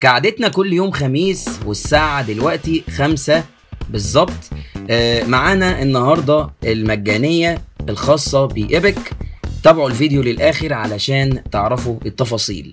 كعادتنا كل يوم خميس والساعة دلوقتي خمسة بالظبط آه، معانا النهاردة المجانية الخاصة بإيبك تابعوا الفيديو للآخر علشان تعرفوا التفاصيل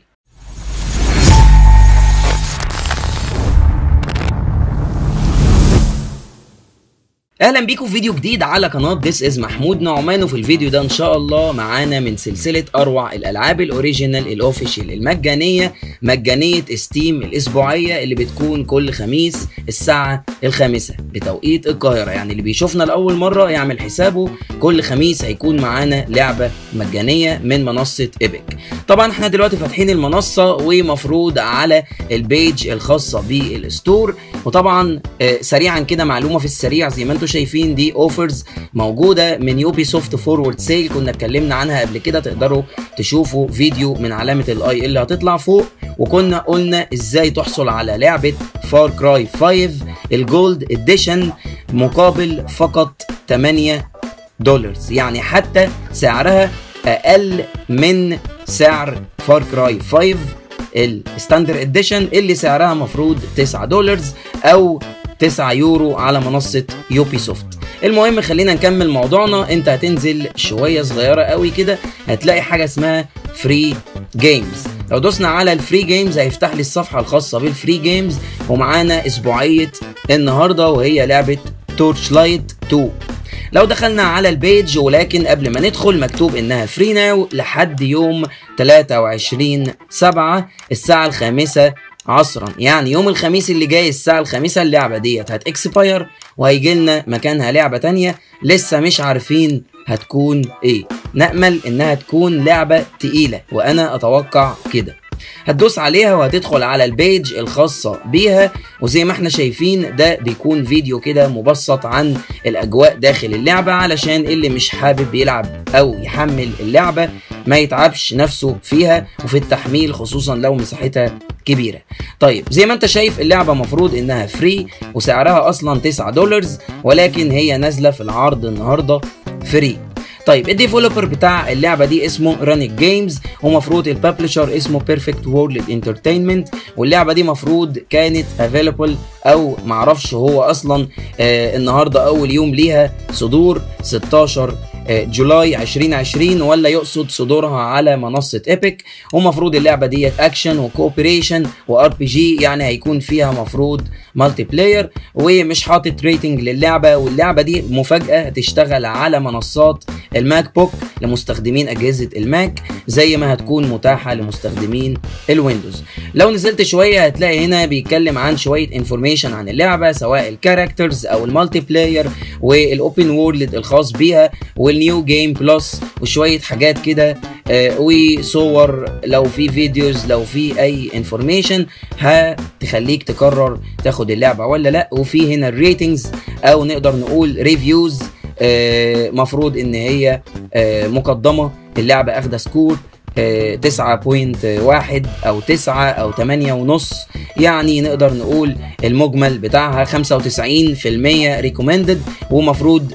اهلا بيكم في فيديو جديد على قناه ذس از محمود نعمان وفي الفيديو ده ان شاء الله معانا من سلسله اروع الالعاب الاوريجينال الاوفيشال المجانيه مجانيه ستيم الاسبوعيه اللي بتكون كل خميس الساعه الخامسه بتوقيت القاهره يعني اللي بيشوفنا لاول مره يعمل حسابه كل خميس هيكون معانا لعبه مجانيه من منصه ايبك طبعا احنا دلوقتي فاتحين المنصه ومفروض على البيج الخاصه بالستور وطبعا آه، سريعا كده معلومه في السريع زي ما انتم شايفين دي اوفرز موجوده من يوبي سوفت فورورد سيل كنا اتكلمنا عنها قبل كده تقدروا تشوفوا فيديو من علامه الاي اللي هتطلع فوق وكنا قلنا ازاي تحصل على لعبه فار كراي 5 الجولد اديشن مقابل فقط 8 دولارز يعني حتى سعرها اقل من سعر فار كراي 5 الستاندر اديشن اللي سعرها مفروض 9 دولارز او 9 يورو على منصه يوبي سوفت المهم خلينا نكمل موضوعنا انت هتنزل شويه صغيره قوي كده هتلاقي حاجه اسمها فري جيمز لو دوسنا على الفري جيمز هيفتح لي الصفحه الخاصه بالفري جيمز ومعانا اسبوعيه النهارده وهي لعبه تورش لايت 2 لو دخلنا على البيج ولكن قبل ما ندخل مكتوب انها فري ناو لحد يوم 23 7 الساعة الخامسة عصرا يعني يوم الخميس اللي جاي الساعة الخامسة اللعبة ديت هتكسباير وهيجي لنا مكانها لعبة تانية لسه مش عارفين هتكون ايه نأمل انها تكون لعبة تقيلة وانا اتوقع كده هتدوس عليها وهتدخل على البيج الخاصة بيها وزي ما احنا شايفين ده بيكون فيديو كده مبسط عن الأجواء داخل اللعبة علشان اللي مش حابب يلعب أو يحمل اللعبة ما يتعبش نفسه فيها وفي التحميل خصوصا لو مساحتها كبيرة طيب زي ما انت شايف اللعبة مفروض انها فري وسعرها اصلا 9 دولارز ولكن هي نازلة في العرض النهاردة فري طيب الديفلوبر بتاع اللعبه دي اسمه رانيك جيمز ومفروض الببلشر اسمه بيرفكت وورلد انترتينمنت واللعبه دي مفروض كانت افيلبل او معرفش هو اصلا آه النهارده اول يوم ليها صدور 16 آه، جولاي 2020 ولا يقصد صدورها على منصه ايبك ومفروض اللعبه ديت اكشن وكوبريشن وار بي جي يعني هيكون فيها مفروض مالتي بلاير ومش حاطط ريتنج للعبه واللعبه دي مفاجاه هتشتغل على منصات الماك بوك لمستخدمين اجهزه الماك زي ما هتكون متاحه لمستخدمين الويندوز لو نزلت شويه هتلاقي هنا بيتكلم عن شويه انفورميشن عن اللعبه سواء الكاركترز او المالتي بلاير والاوبن وورلد الخاص بيها والنيو جيم بلس وشويه حاجات كده آه، وصور لو في فيديوز لو في اي انفورميشن هتخليك تقرر تاخد اللعبه ولا لا وفي هنا الريتنجز او نقدر نقول ريفيوز مفروض ان هي آه، مقدمه اللعبه اخده سكور آه، 9.1 او 9 او 8 ونص يعني نقدر نقول المجمل بتاعها 95% ريكومندد ومفروض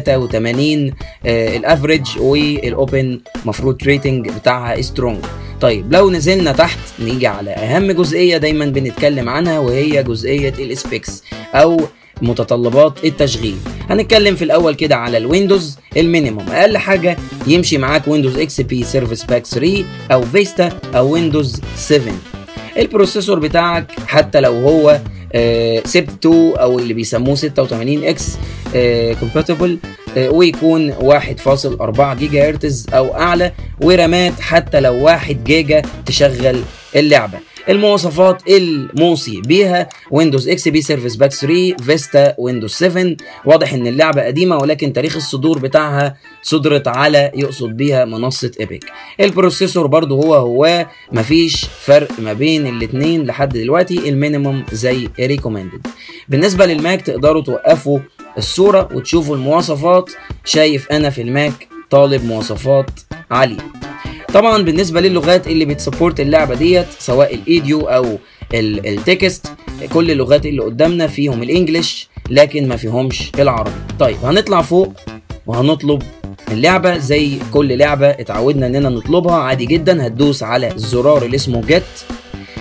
83 آه، الافريج والاوبن مفروض ريتنج بتاعها سترونج طيب لو نزلنا تحت نيجي على اهم جزئيه دايما بنتكلم عنها وهي جزئيه السبيكس او متطلبات التشغيل هنتكلم في الاول كده على الويندوز المينيموم اقل حاجه يمشي معاك ويندوز اكس بي سيرفيس باك 3 او فيستا او ويندوز 7 البروسيسور بتاعك حتى لو هو سيب 2 او اللي بيسموه 86 اكس كومباتبل ويكون 1.4 جيجا هرتز او اعلى ورامات حتى لو 1 جيجا تشغل اللعبه المواصفات الموصي بيها ويندوز اكس بي سيرفيس باك 3 فيستا ويندوز 7 واضح ان اللعبه قديمه ولكن تاريخ الصدور بتاعها صدرت على يقصد بيها منصه ايبك البروسيسور برضو هو هو مفيش فرق ما بين الاثنين لحد دلوقتي المينيموم زي ريكومندد بالنسبه للماك تقدروا توقفوا الصوره وتشوفوا المواصفات شايف انا في الماك طالب مواصفات عاليه طبعا بالنسبه للغات اللي بتسبورت اللعبه ديت سواء الايديو او ال- التكست كل اللغات اللي قدامنا فيهم الانجليش لكن ما فيهمش العربي طيب هنطلع فوق وهنطلب اللعبة زي كل لعبة اتعودنا اننا نطلبها عادي جدا هتدوس على الزرار اللي اسمه جيت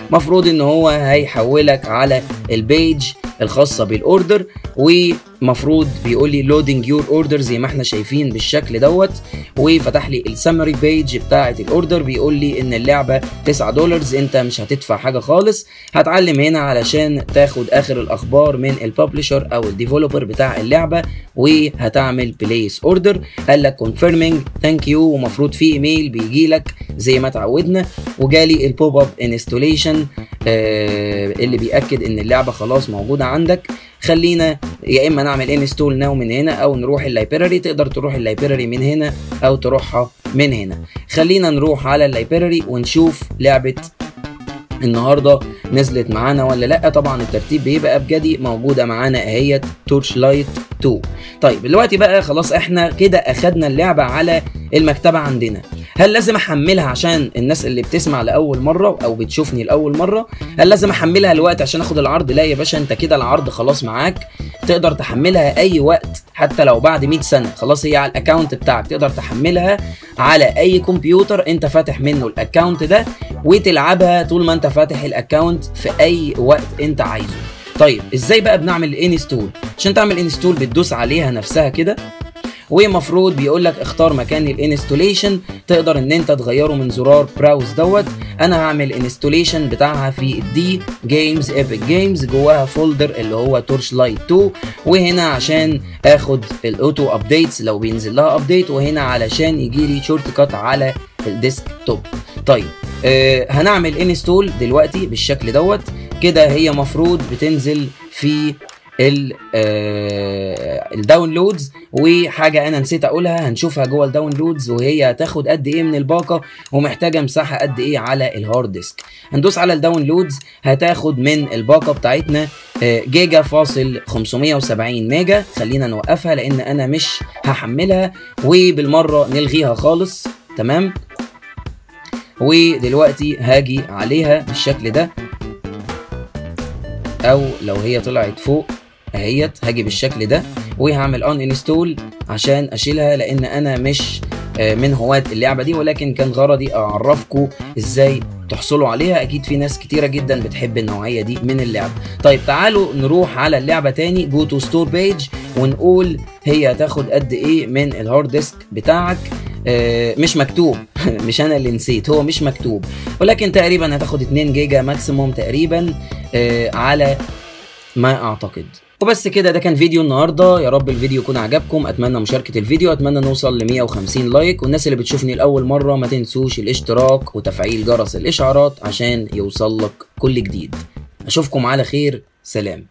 مفروض ان هو هيحولك على البيج الخاصه بالاوردر ومفروض بيقول لي لودنج يور اوردر زي ما احنا شايفين بالشكل دوت وفتح لي السمري بيج بتاعه الاوردر بيقول لي ان اللعبه 9 دولار انت مش هتدفع حاجه خالص هتعلم هنا علشان تاخد اخر الاخبار من الببلشر او الديفلوبر بتاع اللعبه وهتعمل بليس اوردر قال لك كونفيرمينج ثانك يو ومفروض في ايميل بيجي لك زي ما اتعودنا وجالي البوب اب انستوليشن اللي بياكد ان اللعبه خلاص موجوده عندك خلينا يا اما نعمل انستول ناو من هنا او نروح اللايبراري تقدر تروح اللايبراري من هنا او تروحها من هنا خلينا نروح على اللايبراري ونشوف لعبه النهارده نزلت معانا ولا لا طبعا الترتيب بيبقى ابجدي موجوده معانا اهيت تورش لايت 2 طيب دلوقتي بقى خلاص احنا كده اخدنا اللعبه على المكتبه عندنا هل لازم احملها عشان الناس اللي بتسمع لاول مره او بتشوفني لاول مره هل لازم احملها الوقت عشان اخد العرض لا يا باشا انت كده العرض خلاص معاك تقدر تحملها اي وقت حتى لو بعد 100 سنه خلاص هي على الاكونت بتاعك تقدر تحملها على اي كمبيوتر انت فاتح منه الاكونت ده وتلعبها طول ما انت فاتح الاكونت في اي وقت انت عايزه طيب ازاي بقى بنعمل انستول عشان تعمل انستول بتدوس عليها نفسها كده ومفروض بيقول لك اختار مكان الانستوليشن تقدر ان انت تغيره من زرار براوز دوت انا هعمل انستوليشن بتاعها في الدي جيمز ايبك جيمز جواها فولدر اللي هو تورش لايت 2 وهنا عشان اخد الاوتو ابديتس لو بينزل لها ابديت وهنا علشان يجي لي شورت كات على الديسك توب طيب آه هنعمل انستول دلوقتي بالشكل دوت كده هي مفروض بتنزل في الداونلودز وحاجه انا نسيت اقولها هنشوفها جوه الداونلودز وهي هتاخد قد ايه من الباقه ومحتاجه مساحه قد ايه على الهارد ديسك هندوس على الداونلودز هتاخد من الباقه بتاعتنا جيجا فاصل 570 ميجا خلينا نوقفها لان انا مش هحملها وبالمره نلغيها خالص تمام ودلوقتي هاجي عليها بالشكل ده او لو هي طلعت فوق اهيت هاجي بالشكل ده وهعمل ان انستول عشان اشيلها لان انا مش من هواة اللعبه دي ولكن كان غرضي اعرفكم ازاي تحصلوا عليها اكيد في ناس كتيره جدا بتحب النوعيه دي من اللعب طيب تعالوا نروح على اللعبه تاني جو تو ستور بيج ونقول هي هتاخد قد ايه من الهارد ديسك بتاعك آه مش مكتوب مش انا اللي نسيت هو مش مكتوب ولكن تقريبا هتاخد 2 جيجا ماكسيموم تقريبا آه على ما اعتقد وبس كده ده كان فيديو النهارده يا رب الفيديو يكون عجبكم اتمنى مشاركه الفيديو اتمنى نوصل ل 150 لايك والناس اللي بتشوفني لاول مره ما تنسوش الاشتراك وتفعيل جرس الاشعارات عشان يوصل لك كل جديد اشوفكم على خير سلام